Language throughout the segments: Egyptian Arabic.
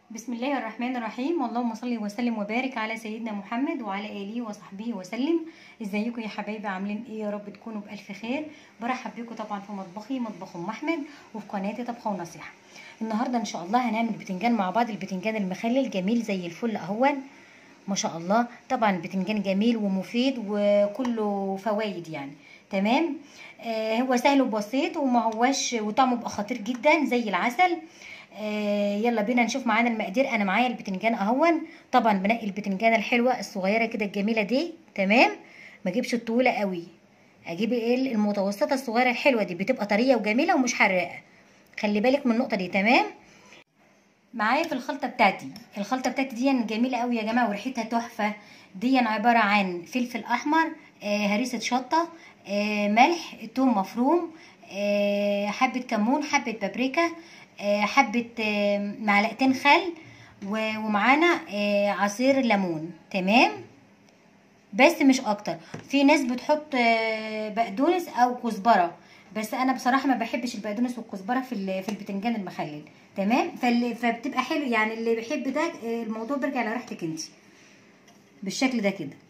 بسم الله الرحمن الرحيم اللهم صل وسلم وبارك على سيدنا محمد وعلى اله وصحبه وسلم ازيكم يا حبايبي عاملين ايه يا رب تكونوا بالف خير برحب بيكم طبعا في مطبخي مطبخ ام احمد وفي قناتي طبخه ونصيحه النهارده ان شاء الله هنعمل بتنجان مع بعض البتنجان المخلل جميل زي الفل اهون ما شاء الله طبعا البتنجان جميل ومفيد وكله فوايد يعني تمام آه هو سهل وبسيط وما هوش وطعمه بقى خطير جدا زي العسل آه يلا بينا نشوف معانا المقادير انا معايا البتنجان اهون طبعا بنقي البتنجانه الحلوه الصغيره كده الجميله دي تمام ما اجيبش الطويله قوي اجيب ايه المتوسطه الصغيره الحلوه دي بتبقى طريه وجميله ومش حراقه خلي بالك من النقطه دي تمام معايا في الخلطه بتاعتي الخلطه بتاعتي دي جميله قوي يا جماعه وريحتها تحفه دي عباره عن فلفل احمر آه هريسه شطه آه ملح توم مفروم آه حبه كمون حبه بابريكا آه حبه آه معلقتين خل ومعانا آه عصير ليمون تمام بس مش اكتر في ناس بتحط بقدونس او كزبره بس انا بصراحه ما بحبش البقدونس والكزبره في في البتنجان المخلل تمام فبتبقى حلو يعني اللي بيحب ده الموضوع بيرجع لريحتك انت بالشكل ده كده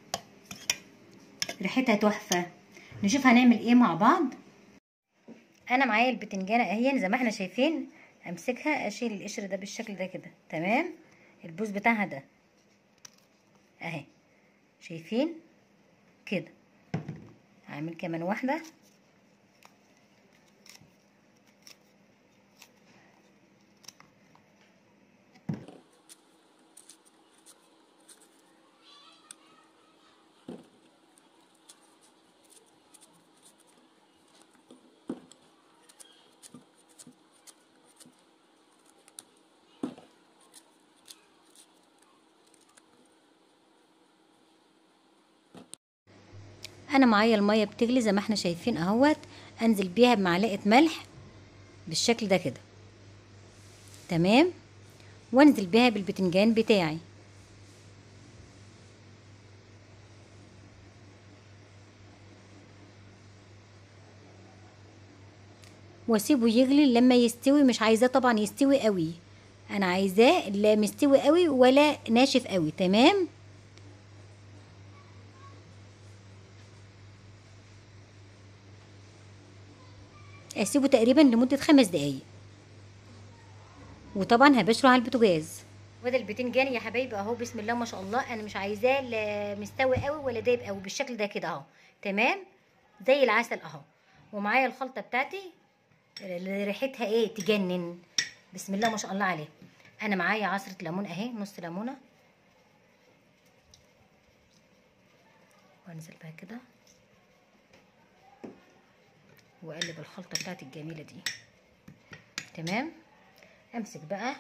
ريحتها تحفه نشوف هنعمل ايه مع بعض انا معايا البتنجانه اهي زي ما احنا شايفين امسكها اشيل القشر ده بالشكل ده كده تمام البوز بتاعها ده اهي شايفين كده هعمل كمان واحده انا معايا الميه بتغلي زي ما احنا شايفين اهوت انزل بيها بمعلقه ملح بالشكل ده كده تمام وانزل بيها بالبتنجان بتاعي واسيبه يغلي لما يستوي مش عايزاه طبعا يستوي قوي انا عايزاه لا مستوي قوي ولا ناشف قوي تمام اسيبه تقريبا لمده خمس دقايق وطبعا هبشره على البوتاجاز وده البتنجان يا حبايبي اهو بسم الله ما شاء الله انا مش عايزاه لا مستوي قوي ولا دايب قوي بالشكل ده كده اهو تمام زي العسل اهو ومعايا الخلطه بتاعتي اللي ريحتها ايه تجنن بسم الله ما شاء الله عليه انا معايا عصره ليمون اهي نص ليمونه وانزل بها كده واقلب الخلطه بتاعتي الجميله دي تمام امسك بقى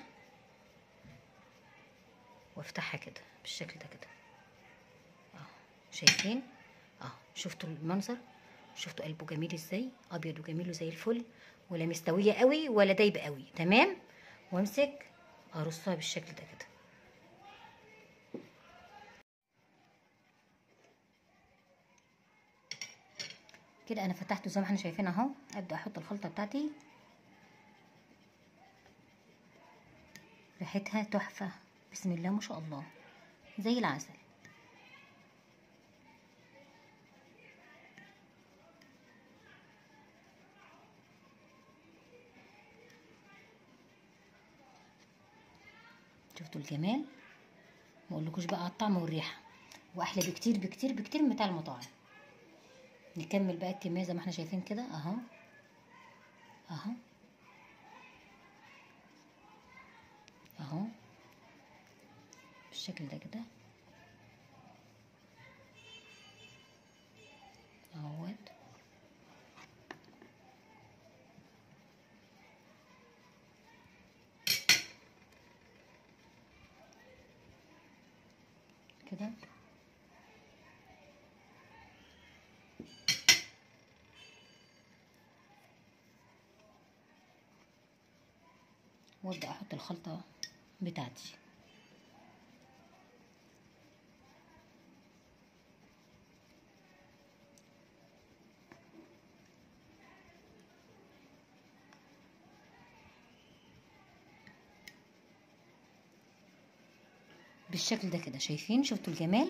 وافتحها كده بالشكل ده كده اهو شايفين اهو شفتوا المنظر شفتوا قلبه جميل ازاي ابيض وجميل زي الفل ولا مستويه قوي ولا دايبه قوي تمام وامسك ارصها بالشكل ده كده كده انا فتحته زي ما احنا شايفين اهو ابدا احط الخلطه بتاعتي ريحتها تحفه بسم الله ما شاء الله زي العسل شفتوا الجمال ما اقولكوش بقى على الطعم والريحه واحلى بكتير بكتير بكتير من بتاع المطاعم نكمل بقى الكميه زي ما احنا شايفين كده اهو اهو اهو بالشكل ده كده اهوت كده وابدا احط الخلطه بتاعتي بالشكل ده كده شايفين شفتوا الجمال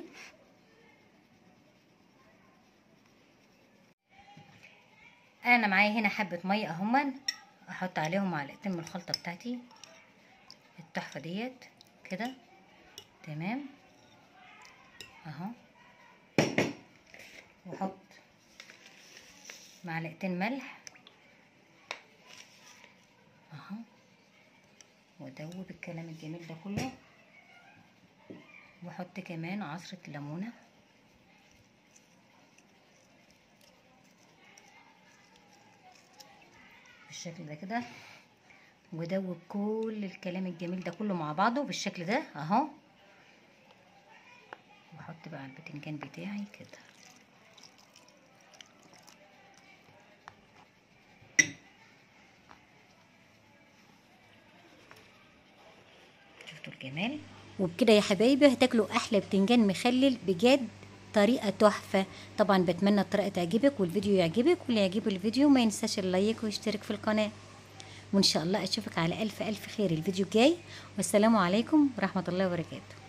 انا معايا هنا حبه ميه اهما احط عليهم معلقتين من الخلطه بتاعتي التحفه ديت كده تمام اهو واحط معلقتين ملح اهو وادوب الكلام الجميل ده كله واحط كمان عصرة ليمونة بالشكل ده كده ودوب كل الكلام الجميل ده كله مع بعضه بالشكل ده اهو واحط بقى البتنجان بتاعي كده شفتوا الجمال وبكده يا حبايبي هتاكلوا احلى بتنجان مخلل بجد طريقة تحفة طبعا بتمنى الطريقة تعجبك والفيديو يعجبك واللي يعجبه الفيديو ما ينساش اللايك ويشترك في القناة وان شاء الله اشوفك على الف الف خير الفيديو الجاي والسلام عليكم ورحمة الله وبركاته